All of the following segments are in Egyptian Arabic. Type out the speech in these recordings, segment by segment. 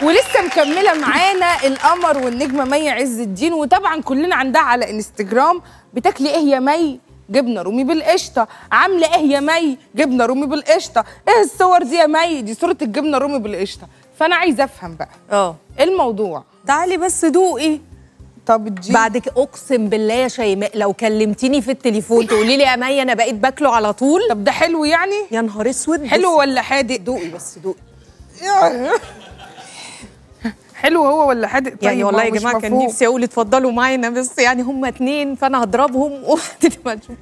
ولسه مكمله معانا القمر والنجمه مي عز الدين وطبعا كلنا عندها على انستجرام بتاكلي ايه يا مي جبنه رومي بالقشطه عامله ايه يا مي جبنه رومي بالقشطه ايه الصور دي يا مي دي صوره الجبنه رومي بالقشطه فانا عايزه افهم بقى اه ايه الموضوع تعالي بس دوقي طب اديني بعد كده اقسم بالله يا شيماء لو كلمتيني في التليفون تقولي لي يا مي انا بقيت باكله على طول طب ده حلو يعني يا نهار اسود حلو بصي، ولا حادق دوقي بس دوقي حلو هو ولا حادق طيب يعني والله ما يا هو مش جماعه كان مفهوم. نفسي اقول اتفضلوا معانا بس يعني هم اتنين فانا هضربهم وهتبقى تشوف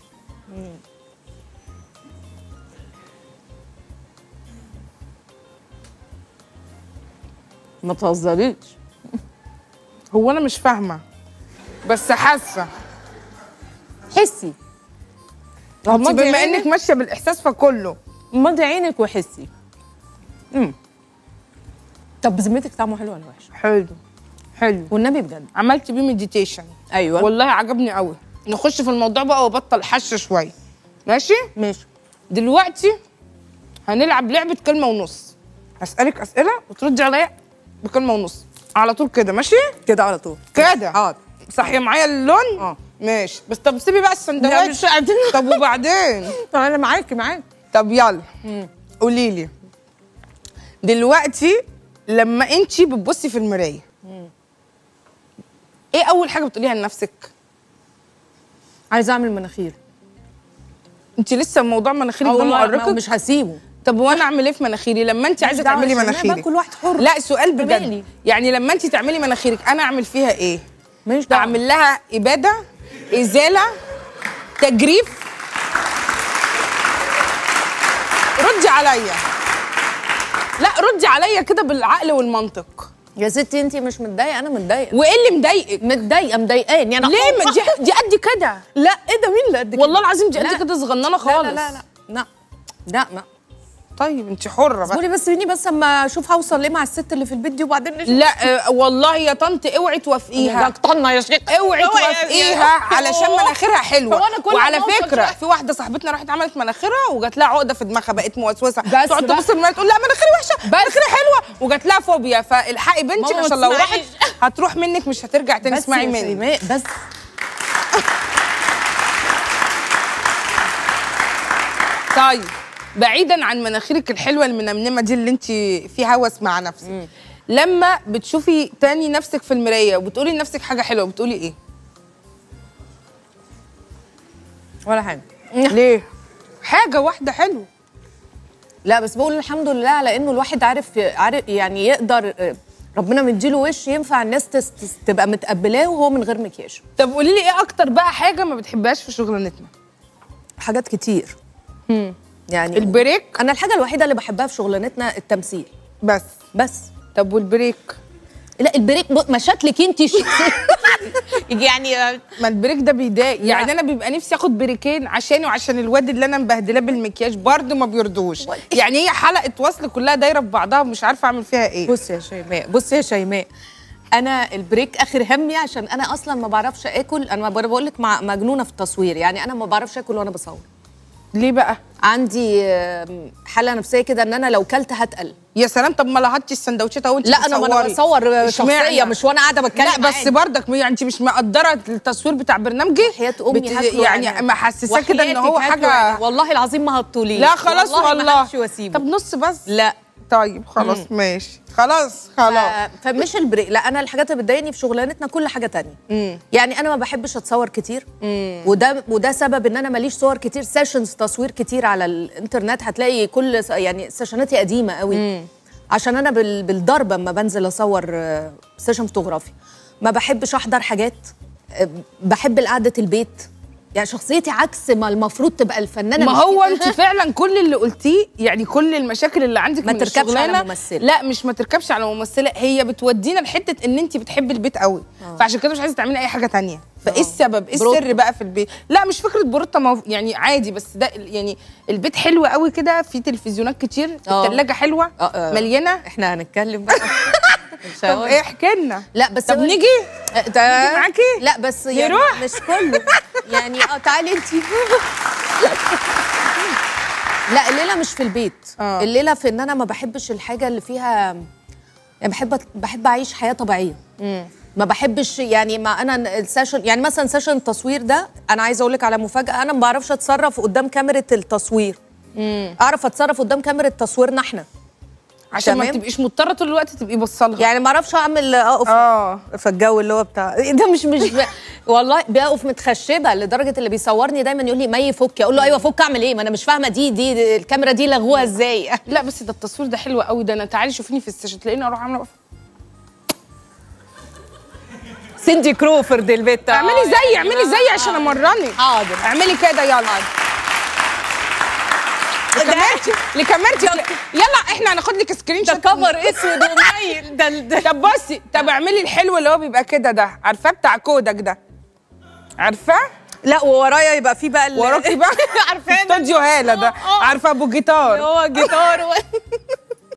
ما تهزريش هو انا مش فاهمه بس حاسه حسي انت مضي بما عينك. انك ماشيه بالاحساس فكله مضي عينك وحسي امم طب بذمتك طعمه حلو ولا وحش حلو حلو والنبي بجد عملت بيه مديتيشن ايوه والله عجبني قوي نخش في الموضوع بقى وبطل حش شويه ماشي ماشي دلوقتي هنلعب لعبه كلمه ونص هسالك اسئله وتردي عليا بكلمه ونص على طول كده ماشي كده على طول كده حاضر صحيه معايا اللون اه. ماشي بس طب سيبي بقى لا، السندوتش مش قادرة. طب وبعدين طب انا معاكي معاكي طب يلا قولي لي دلوقتي لما انت بتبصي في المرايه ايه اول حاجه بتقوليها لنفسك عايزه اعمل مناخير انت لسه موضوع مناخيرك اه ده والله ما- مؤرقك مش هسيبه طب وانا اعمل ايه في مناخيري لما انت عايزه دعوة تعملي يا شيماء، مناخيرك بقى كل واحد حر. لا سؤال بجد مالي. يعني لما انت تعملي مناخيرك انا اعمل فيها ايه ماليش دعوه اعمل لها اباده ازاله تجريف ردي عليا لا ردي عليا كده بالعقل والمنطق يا ستي انت مش متضايقه انا متضايقه وايه اللي مضايقك متضايقه مضايقاني انا ليه ما دي دي قد كده لا ايه ده مين اللي قد كده والله العظيم دي لا. قد كده صغننه خالص لا لا لا لا لا لا ما طيب انت حره بقى اصبري بس مني بس اما اشوف هوصل ليه مع الست اللي في البيت دي وبعدين نشوف لا آه، والله يا طنط اوعي توافقيها اقطعنا يا شيخ اوعي توافقيها علشان مناخيرها حلوه هو أنا كل وعلى ما أوصل فكره شوية- في واحده صاحبتنا راحت عملت مناخيرها وجات لها عقده في دماغها بقت موسوسه بس تقعد بقى. تبص للمرايه تقول لا مناخيري وحشه مناخيري حلوه وجات لها فوبيا فالحقي بنتك ماما ما عشان لو راحت تسمعيش. هتروح منك مش هترجع تاني بس اسمعي يا مني شيماء بس طيب بعيدا عن مناخيرك الحلوه المنمنمه دي اللي انت في هوس مع نفسك لما بتشوفي تاني نفسك في المرايه وبتقولي لنفسك حاجه حلوه بتقولي ايه ولا حاجه ليه حاجه واحده حلوه لا بس بقول الحمد لله على انه الواحد عارف عارف يعني يقدر ربنا مديله وش ينفع الناس تس- تس- تبقى متقبلاه وهو من غير مكياج طب قولي لي ايه اكتر بقى حاجه ما بتحبهاش في شغلانتنا حاجات كتير يعني البريك انا الحاجه الوحيده اللي بحبها في شغلانتنا التمثيل بس بس طب والبريك لا البريك ب- مشاكلك انت ش... يعني ما البريك ده بيضايق يعني انا بيبقى نفسي اخد بريكين عشاني وعشان الواد اللي انا مبهدلاه بالمكياج برضه ما بيرضوش يعني هي حلقه وصل كلها دايره في بعضها ومش عارفه اعمل فيها ايه بصي يا شيماء بصي يا شيماء انا البريك اخر همي عشان انا اصلا ما بعرفش اكل انا بقول لك مع مجنونه في التصوير يعني انا ما بعرفش اكل وانا بصور ليه بقى عندي آم، حاله نفسيه كده ان انا لو كلت هتقل يا سلام طب ما لهطتي السندوتشات اهو انت لا انا ما انا بتصوري. بصور شخصيه اشمعنى؟ مش وانا قاعده بتكلم لا بس عادي. برضك يعني انت مش مقدره التصوير بتاع برنامجي حياة امي بت- هاكله يعني أنا. محسساه كده ان هو وحياتك هاكله حاجه أنا. والله العظيم ما هتطولي لا خلاص والله, والله ما همشي واسيبه طب نص بس لا طيب خلاص ماشي خلاص خلاص ف- فمش البريك لا انا الحاجات اللي بتضايقني في شغلانتنا كل حاجه تانية يعني انا ما بحبش اتصور كتير وده وده سبب ان انا ماليش صور كتير سيشنز تصوير كتير على الانترنت هتلاقي كل س- يعني سيشناتي قديمه قوي عشان انا بال- بالضرب اما بنزل اصور آه، سيشن فوتوغرافي ما بحبش احضر حاجات آه، بحب قعده البيت يعني شخصيتي عكس ما المفروض تبقى الفنانه ما مش هو كده. انت فعلا كل اللي قلتيه يعني كل المشاكل اللي عندك ما من تركبش على الشغلانة ممثلة. لا مش ما تركبش على ممثله هي بتودينا لحته ان انت بتحبي البيت قوي فعشان كده مش عايزه تعملي اي حاجه تانية فايه آه. السبب ايه بروتة. السر بقى في البيت لا مش فكره بروتة مو... يعني عادي بس ده يعني البيت حلو قوي كده في تلفزيونات كتير آه. الثلاجه حلوه آه، آه. مليانه احنا هنتكلم بقى مش طب هقول. ايه احكي لنا لا بس طب هو- نيجي آه، تا- نيجي معاكي؟ لا بس يعني نروح؟ مش كله يعني اه تعالي انت لا الليله مش في البيت آه. الليله في ان انا ما بحبش الحاجه اللي فيها يعني بحب بحب اعيش حياه طبيعيه ما بحبش يعني ما انا السيشن يعني مثلا سيشن التصوير ده انا عايزه اقول لك على مفاجاه انا ما بعرفش اتصرف قدام كاميرا التصوير اعرف اتصرف قدام كاميرا تصويرنا احنا عشان ما تمام. تبقيش مضطره طول الوقت تبقي بصلها يعني ما اعرفش اعمل اقف اه في الجو اللي هو بتاع ده مش مش ب... والله بقف متخشبه لدرجه اللي بيصورني دايما يقول لي مي فك اقول له ايوه فك اعمل ايه ما انا مش فاهمه دي دي, دي الكاميرا دي لغوها ازاي لا بس ده التصوير ده حلو قوي ده انا تعالي شوفيني في السيشن تلاقيني اروح عامله سيندي كروفورد البت اعملي زيي اعملي زيي عشان امرنك حاضر اعملي كده يلا لكاميرتي لكاميرتي يلا احنا هناخد لك سكرين ده شوت كفر اسود ومنيل ده ده طب بصي طب اعملي الحلو اللي هو بيبقى كده ده عارفاه بتاع كودك ده عارفاه لا وورايا يبقى في بقى ال- وراكي بقى عارفاه ده؟ استوديو هاله ده آه. عارفه ابو جيتار هو جيتار و...